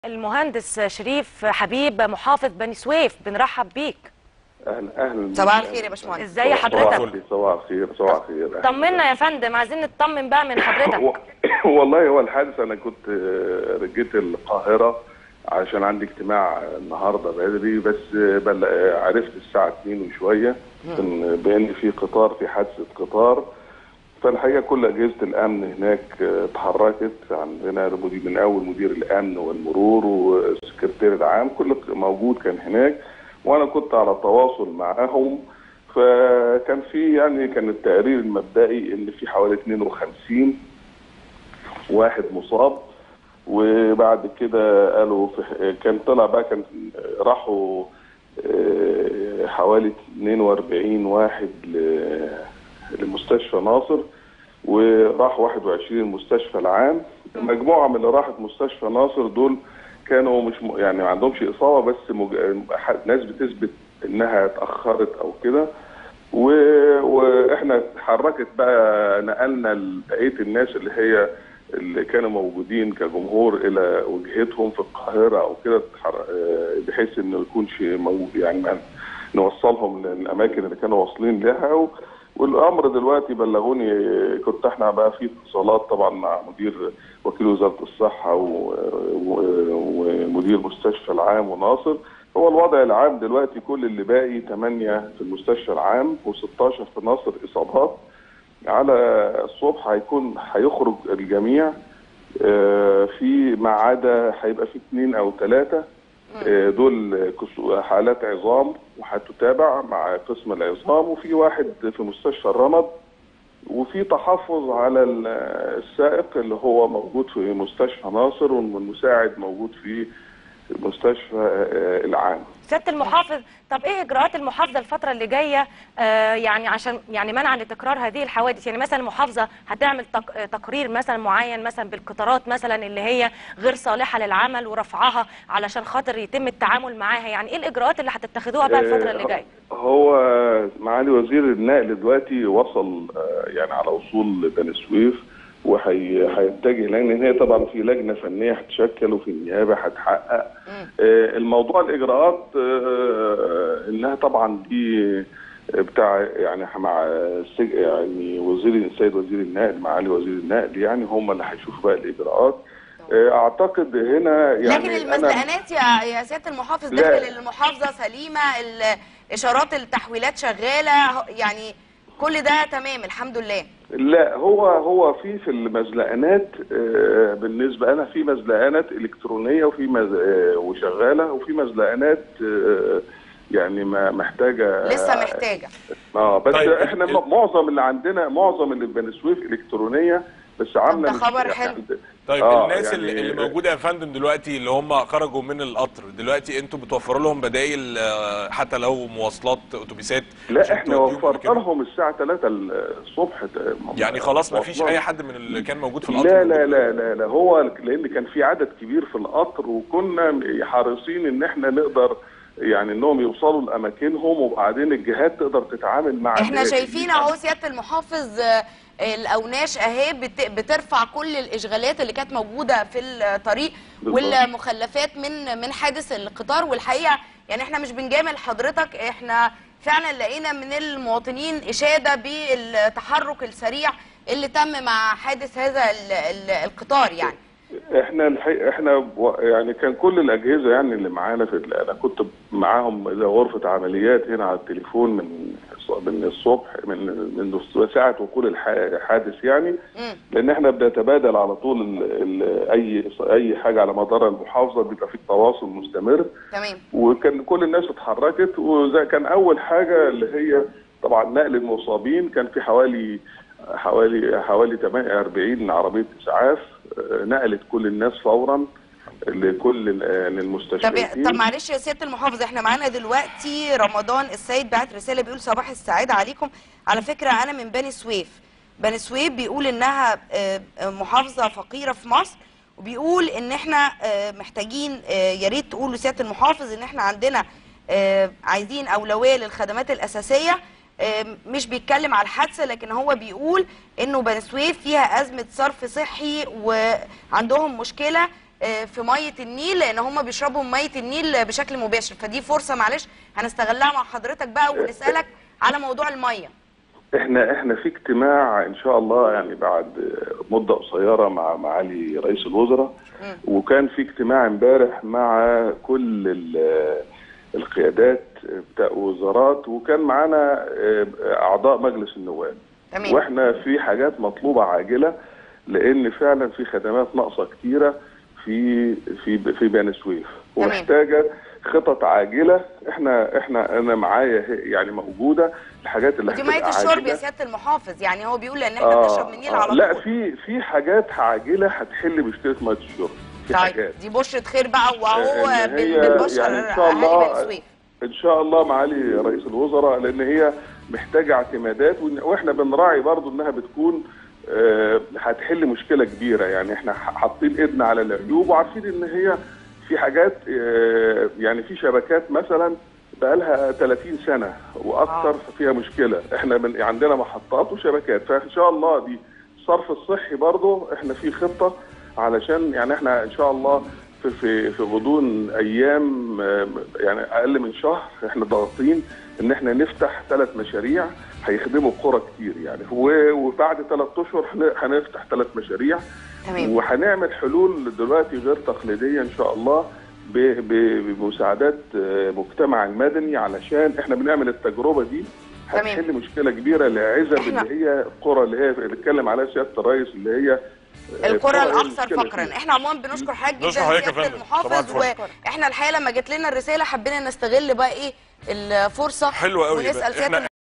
المهندس شريف حبيب محافظ بني سويف بنرحب بيك اهلا اهلا صباح الخير يا باشمهندس ازاي صباح حضرتك الخير صباح الخير صباح الخير أهلاً. طمنا يا فندم عايزين نطمن بقى من حضرتك و- والله هو الحادث انا كنت آه، رجيت القاهره عشان عندي اجتماع النهارده بدري بس آه، بل... آه، عرفت الساعه 2 وشويه إن- بان في قطار في حادثه قطار فالحقيقه كل اجهزه الامن هناك آه، اتحركت عندنا المدير من اول مدير الامن والمرور والسكرتير العام كل موجود كان هناك وانا كنت على تواصل معاهم فكان في يعني كان التقرير المبدئي ان في حوالي 52 واحد مصاب وبعد كده قالوا في كان طلع بقى كان راحوا آه، حوالي 42 واحد ل- لمستشفى ناصر وراح 21 المستشفى العام مجموعه من اللي راحت مستشفى ناصر دول كانوا مش م... يعني ما عندهمش اصابه بس مج... ح- ناس بتثبت انها اتاخرت او كده و... واحنا اتحركت بقى نقلنا ال- بقيه الناس اللي هي اللي كانوا موجودين كجمهور الى وجهتهم في القاهره او كده اتحر- آه، بحيث انه يكون شيء موجود يعني ما- نوصلهم للاماكن اللي كانوا واصلين لها و... والامر دلوقتي بلغوني كنت احنا بقى في اتصالات طبعا مع مدير وكيل وزاره الصحه و... و... ومدير المستشفى العام وناصر هو الوضع العام دلوقتي كل اللي باقي 8 في المستشفى العام و16 في ناصر اصابات على الصبح هيكون هيخرج الجميع آه، في ما عدا هيبقى في اثنين او ثلاثه دول كسو- حالات عظام وهتتابع مع قسم العظام وفي واحد في مستشفى الرمد وفي تحفظ على ال- السائق اللي هو موجود في مستشفى ناصر والمساعد موجود في مستشفى آه، العام سياده المحافظ طب ايه اجراءات المحافظه الفتره اللي جايه آه يعني عشان يعني منعا لتكرار هذه الحوادث يعني مثلا المحافظه هتعمل تق... آه، تقرير مثلا معين مثلا بالقطارات مثلا اللي هي غير صالحه للعمل ورفعها علشان خاطر يتم التعامل معاها يعني ايه الاجراءات اللي هتتخذوها بقى الفتره اللي جايه هو معالي وزير النقل دلوقتي وصل آه، يعني على وصول بني سويف وهيتجه لان هي طبعا في لجنه فنيه هتشكل وفي النيابه هتحقق آه، الموضوع الاجراءات آه، انها طبعا دي بتاع يعني مع السج- يعني وزير السيد وزير النقل معالي وزير النقل يعني هم اللي هيشوفوا بقى الاجراءات آه، اعتقد هنا يعني لكن أنا- المزلقانات يا يا سياده المحافظ لا. داخل المحافظه سليمه الاشارات التحويلات شغاله يعني كل ده تمام الحمد لله لا هو هو في في المزلقانات آه، بالنسبه انا في مزلقانات الكترونيه وفي مز... آه، وشغاله وفي مزلقانات آه، يعني ما محتاجه لسه محتاجه اه بس طيب، طيب احنا ال- م- معظم اللي عندنا معظم اللي في بني سويف الكترونيه بس عامله ده مش- خبر يعني حلو. عند- طيب آه، الناس يعني- اللي, اللي موجوده يا فندم دلوقتي اللي هم خرجوا من القطر دلوقتي انتوا بتوفروا لهم بدائل آه، حتى لو مواصلات اتوبيسات لا عشان احنا توديهم وفرنا كده؟ لهم الساعه 3 الصبح يعني خلاص ما فيش وصلنا. اي حد من اللي كان موجود في القطر لا لا لا لا لا هو لان كان في عدد كبير في القطر وكنا حريصين ان احنا نقدر يعني انهم يوصلوا لاماكنهم وبعدين الجهات تقدر تتعامل مع احنا الناس. شايفين اهو سياده المحافظ آه، الاوناش اهي بت- بترفع كل الاشغالات اللي كانت موجوده في الطريق بالظبط. والمخلفات من من حادث القطار والحقيقه يعني احنا مش بنجامل حضرتك احنا فعلا لقينا من المواطنين اشاده بالتحرك السريع اللي تم مع حادث هذا ال- ال- القطار يعني احنا الحقيقة احنا و- يعني كان كل الاجهزه يعني اللي معانا في ال- انا كنت معاهم اذا غرفه عمليات هنا على التليفون من الص- من الصبح من من ساعه وقوع الح- الحادث يعني مم. لان احنا بنتبادل على طول ال ال اي اي حاجه على مدار المحافظه بيبقى في تواصل مستمر تمام وكان كل الناس اتحركت وزي كان اول حاجه اللي هي طبعا نقل المصابين كان في حوالي حوالي حوالي 48 عربيه اسعاف آه، نقلت كل الناس فورا لكل ال- آه، طب للمستشفيين طب معلش يا سياده المحافظ احنا معانا دلوقتي رمضان السيد بعت رساله بيقول صباح السعاده عليكم على فكره انا من بني سويف بني سويف بيقول انها آه، آه، محافظه فقيره في مصر وبيقول ان احنا آه، محتاجين آه، يا ريت تقولوا سياده المحافظ ان احنا عندنا آه، عايزين اولويه للخدمات الاساسيه آه، مش بيتكلم على الحادثه لكن هو بيقول انه بني سويف فيها ازمه صرف صحي وعندهم مشكله آه، في ميه النيل لان هم بيشربوا من ميه النيل بشكل مباشر فدي فرصه معلش هنستغلها مع حضرتك بقى ونسالك على موضوع الميه احنا احنا في اجتماع ان شاء الله يعني بعد مده قصيره مع معالي رئيس الوزراء وكان في اجتماع امبارح مع كل ال- القيادات بتاع وزارات وكان معانا اه، اعضاء مجلس النواب تمام واحنا في حاجات مطلوبه عاجله لان فعلا في خدمات ناقصه كتيره في في في بني سويف تمام. ومحتاجه خطط عاجله احنا احنا انا معايا هي- يعني موجوده الحاجات اللي ودي هتبقى ميه الشرب عاجلة. يا سياده المحافظ يعني هو بيقول ان احنا بنشرب من النيل على لا طول في في حاجات عاجله هتحل مشكله ميه الشرب في طيب حاجات دي بشرة خير بقى وهو إن بن- هي بنبشر يعني إن شاء اهالي الله بني سويف ان شاء الله معالي رئيس الوزراء لان هي محتاجه اعتمادات وإن- واحنا بنراعي برضو انها بتكون آه، هتحل مشكله كبيره يعني احنا ح- حاطين ايدنا على العيوب وعارفين ان هي في حاجات آه، يعني في شبكات مثلا بقالها 30 سنه واكثر آه. فيها مشكله احنا من عندنا محطات وشبكات فان شاء الله دي الصرف الصحي برضه احنا في خطه علشان يعني احنا ان شاء الله في في في غضون ايام آه، يعني اقل من شهر احنا ضاغطين ان احنا نفتح ثلاث مشاريع هيخدموا قرى كتير يعني و- وبعد ثلاث اشهر هن- هنفتح ثلاث مشاريع تمام وهنعمل حلول دلوقتي غير تقليديه ان شاء الله ب- ب- بمساعدات آه، مجتمع المدني علشان احنا بنعمل التجربه دي تمام. هتحل مشكله كبيره لعزب إحنا- اللي هي القرى اللي هي اللي اتكلم عليها سياده الرئيس اللي هي آه، القرى هي الاكثر المشكلة فقرا فيها. احنا عموما بنشكر حضرتك جدا نشكر حضرتك يا سيادة فندم. صباح المحافظ الفل. واحنا الحقيقه لما جت لنا الرساله حبينا نستغل بقى ايه الفرصه حلو قوي ونسال احنا سياده